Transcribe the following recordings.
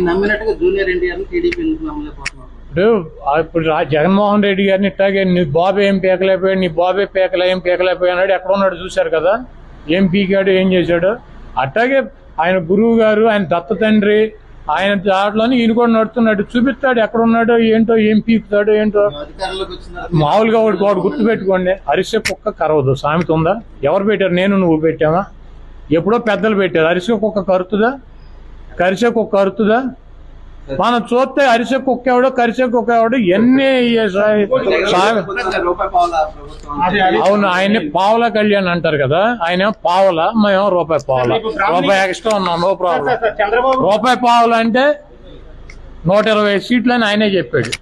ఆయన నమ్మినట్టుగా junior NTR TDP ఎందుకు నమ్మలేకపోతున్నారు ఇప్పుడు ఆ ఇప్పుడు రా- జగన్మోహన్ రెడ్డి గారిని ఇట్లాగే నీ బాబు ఏం పీకలేకపోయాడు నీ బాబే పీకలే ఏం పీకలేకపోయాడు అన్నాడు ఎక్కడ ఉన్నాడు చూశారు కదా ఏం పీకాడు ఏం చేశాడు అట్లాగే ఆయన గురువు గారు ఆయన దత్త తండ్రి ఆయన దాంట్లోనే ఈయన కూడా నడుతున్నాడు చూపిస్తాడు ఎక్కడ ఉన్నాడో ఏంటో ఏం పీకుతాడో ఏంటో అధికారంలోకి వచ్చిన మామూలుగా వాడు వాడు గుర్తు పెట్టుకోండి అరిసె కుక్క కరవదు సామెత ఉందా ఎవరు పెట్టారు నేను నువ్వు పెట్టావా ఎప్పుడో పెద్దలు పెట్టారు అరిసె కుక్క కరుతుందా కరిసె కుక్క కరుతుందా మనం చూస్తే అరిసె కుక్క ఎవడో కరిసె కుక్క ఎవడో ఎన్ని సా- సా- రూపాయి పావుల ప్రభుత్వం అవును ఆయన పావల కళ్యాణ్ అంటారు కదా ఆయన పావల మేము రూపాయి పావల రూపాయి ఎక్స్ట్రా ఉన్నాం నో ప్రాబ్లం చంద్రబాబు రూపాయి పావులు అంటే నూట ఇరవై సీట్లు అని ఆయనే చెప్పాడు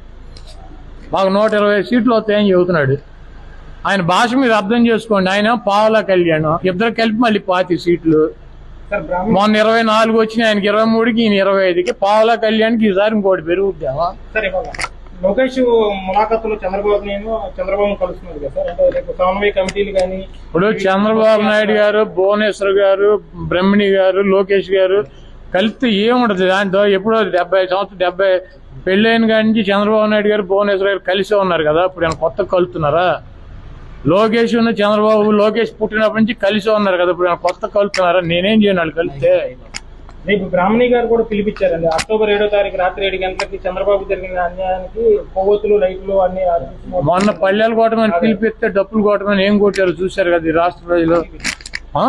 మాకు నూట ఇరవై సీట్లు వస్తాయని చెబుతున్నాడు ఆయన భాష మీరు అర్థం చేసుకోండి ఆయన పావుల కళ్యాణం ఇద్దరు కలిపి మళ్ళీ పాతి సీట్లు సార్ బ్రాహ్మణ మొన్న ఇరవై నాలుగు వచ్చినాయి ఆయనకి ఇరవై మూడుకి ఈయన ఇరవై ఐదుకి పావుల కళ్యాణ్కి ఈసారి ఇంకోటి పెరుగుద్దామా సార్ ఇవాళ లోకేష్ ములాఖాతులో చంద్రబాబు నేను చంద్రబాబు కలుస్తున్నారు కదా సార్ అంటే రేపు సమన్వయ కమిటీలు కానీ ఇప్పుడు చంద్రబాబు నాయుడు గారు భువనేశ్వర్ గారు బ్రహ్మణి గారు లోకేష్ గారు కలిస్తే ఏముండదు దాంతో ఎప్పుడో డెబ్బై సంవత్సరం డెబ్బై పెళ్ళైన కాడి నుంచి చంద్రబాబు నాయుడు గారు భువనేశ్వర్ గారు కలిసే ఉన్నారు కదా ఇప్పుడు ఆయన కొత్త కలుతున్నారా లోకేష్ ఉన్న చంద్రబాబు లోకేష్ పుట్టినప్పటి నుంచి కలిసి ఉన్నారు కదా ఇప్పుడు ఆయన కొత్త కలుతున్నారా నేనేం చేయను వాళ్ళు కలిస్తే రేపు బ్రాహ్మణి గారు కూడా పిలిపించారండి అక్టోబర్ ఏడో తారీఖు రాత్రి ఏడు గంటలకి చంద్రబాబు జరిగిన అన్యాయానికి కొవ్వొత్తులు లైట్లు అన్ని ఆర్పించి మొన్న పల్లెలు కోటమని పిలిపిస్తే డప్పులు కోటమని ఏం కొట్టారు చూశారు కదా ఈ రాష్ట్ర ప్రజలు ఆ?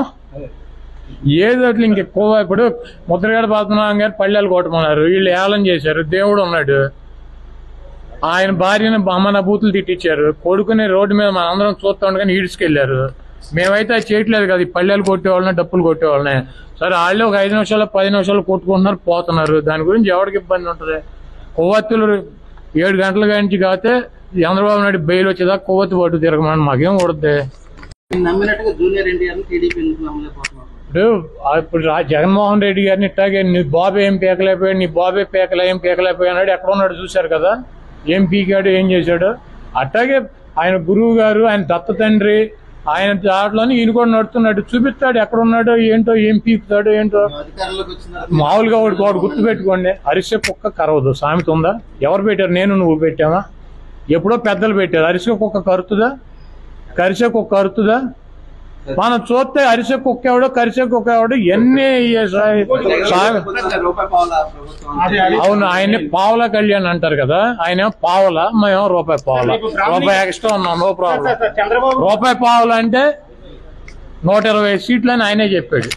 ఏదో అట్లా ఇంకెక్కువ ఇప్పుడు ముద్రగడ పద్మనాభం గారు పల్లెలు కొట్టమన్నారు వీళ్ళు ఏలం చేశారు దేవుడు ఉన్నాడు ఆయన భార్యను అమ్మన బూతులు తిట్టించారు కొడుకుని రోడ్డు మీద మన అందరం చూస్తా ఉండగానే ఈడ్చుకెళ్లారు మేమైతే అది చేయట్లేదు కదా ఈ పల్లెలు కొట్టేవాళ్ళని డప్పులు కొట్టేవాళ్ళని సరే వాళ్ళు ఒక ఐదు నిమిషాలు పది నిమిషాలు కొట్టుకుంటున్నారు పోతున్నారు దాని గురించి ఎవరికి ఇబ్బంది ఉంటుంది కొవ్వొత్తులు ఏడు గంటల నుంచి కాతే చంద్రబాబు నాయుడు బెయిల్ వచ్చేదాకా కొవ్వొత్తి పట్టు తిరగమని మాకేం కొడుద్ది ఆయన నమ్మినట్టుగా జూనియర్ ఎన్టీఆర్ టీడీపీ ఎందుకు నమ్మలేకపోతున్నారు ఇప్పుడు ఆ ఇప్పుడు రా- జగన్మోహన్ రెడ్డి గారిని ఇట్లాగే నీ బాబు ఏం పీకలేకపోయాడు నీ బాబే పీకలే ఏం పీకలేకపోయాడు అన్నాడు ఎక్కడ ఉన్నాడు చూశారు కదా ఏం పీకాడు ఏం చేశాడు అట్లాగే ఆయన గురువు గారు ఆయన దత్త తండ్రి ఆయన దాంట్లోనే ఈయన కూడా నడుతున్నాడు చూపిస్తాడు ఎక్కడ ఉన్నాడో ఏంటో ఏం పీకుతాడో ఏంటో అధికారంలోకి వచ్చిన మామూలుగా వాడు వాడు గుర్తు పెట్టుకోండి అరిసె కుక్క కరవదు సామెత ఉందా ఎవరు పెట్టారు నేను నువ్వు పెట్టావా ఎప్పుడో పెద్దలు పెట్టారు అరిసె కుక్క కరుతుందా కరిసె కుక్క కరుతుందా మనం చూస్తే అరిసె కుక్క ఎవడో కరిసె కుక్క ఎవడో ఎన్ని సా- సా- రూపాయి పావుల ప్రభుత్వం అవును ఆయన పావల కళ్యాణ్ అంటారు కదా ఆయన పావల మేము రూపాయి పావల రూపాయి ఎక్స్ట్రా ఉన్నాం నో ప్రాబ్లం సార్ చంద్రబాబు రూపాయి పావులు అంటే నూట ఇరవై సీట్లు అని ఆయనే చెప్పాడు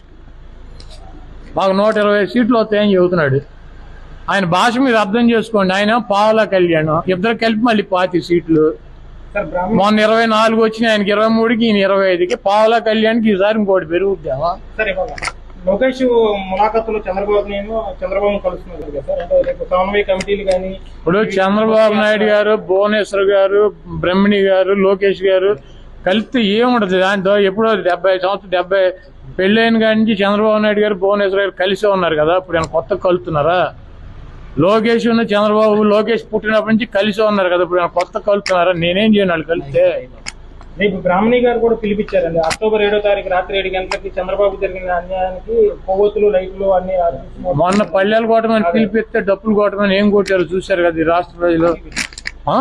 మాకు నూట ఇరవై సీట్లు వస్తాయని చెబుతున్నాడు ఆయన భాష మీరు అర్థం చేసుకోండి ఆయన పావుల కళ్యాణం ఇద్దరు కలిపి మళ్ళీ పాతి సీట్లు సార్ బ్రాహ్మణ మొన్న ఇరవై నాలుగు వచ్చినాయి ఆయనకి ఇరవై మూడుకి ఈయన ఇరవై ఐదుకి పావుల కళ్యాణ్కి ఈసారి ఇంకోటి పెరుగుద్దామా సార్ ఇవాళ లోకేష్ ములాఖాతులో చంద్రబాబు నేను చంద్రబాబు కలుస్తున్నారు కదా సార్ అంటే రేపు సమన్వయ కమిటీలు కానీ ఇప్పుడు చంద్రబాబు నాయుడు గారు భువనేశ్వర్ గారు బ్రహ్మణి గారు లోకేష్ గారు కలిస్తే ఏముండదు దాంతో ఎప్పుడో డెబ్బై సంవత్సరం డెబ్బై పెళ్ళైన కాడి నుంచి చంద్రబాబు నాయుడు గారు భువనేశ్వర్ గారు కలిసే ఉన్నారు కదా ఇప్పుడు ఆయన కొత్త కలుతున్నారా లోకేష్ ఉన్న చంద్రబాబు లోకేష్ పుట్టినప్పటి నుంచి కలిసే ఉన్నారు కదా ఇప్పుడు ఆయన కొత్త కలుతున్నారా నేనేం చేయను వాళ్ళు కలిస్తే రేపు బ్రాహ్మణి గారు కూడా పిలిపించారండి అక్టోబర్ ఏడో తారీఖు రాత్రి ఏడు గంటలకి చంద్రబాబు జరిగిన అన్యాయానికి కొవ్వొత్తులు లైట్లు అన్ని ఆర్పించి మొన్న పల్లెలు కోటమని పిలిపిస్తే డప్పులు కోటమని ఏం కొట్టారు చూశారు కదా ఈ రాష్ట్ర ప్రజలు ఆ?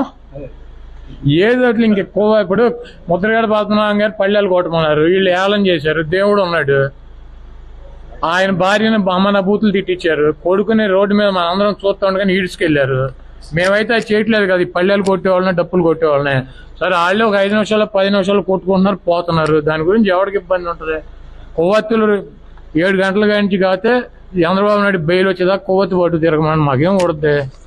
ఏదో అట్లా ఇంకెక్కువ ఇప్పుడు ముద్రగడ పద్మనాభం గారు పల్లెలు కొట్టమన్నారు వీళ్ళు ఏలం చేశారు దేవుడు ఉన్నాడు ఆయన భార్యను అమ్మన బూతులు తిట్టించారు కొడుకుని రోడ్డు మీద మన అందరం చూస్తా ఉండగానే ఈడ్చుకెళ్లారు మేమైతే అది చేయట్లేదు కదా ఈ పల్లెలు కొట్టేవాళ్ళని డప్పులు కొట్టేవాళ్ళని సరే వాళ్ళు ఒక ఐదు నిమిషాలు పది నిమిషాలు కొట్టుకుంటున్నారు పోతున్నారు దాని గురించి ఎవరికి ఇబ్బంది ఉంటుంది కొవ్వొత్తులు ఏడు గంటల నుంచి కాతే చంద్రబాబు నాయుడు బెయిల్ వచ్చేదాకా కొవ్వొత్తి పట్టు తిరగమని మాకేం కొడుద్ది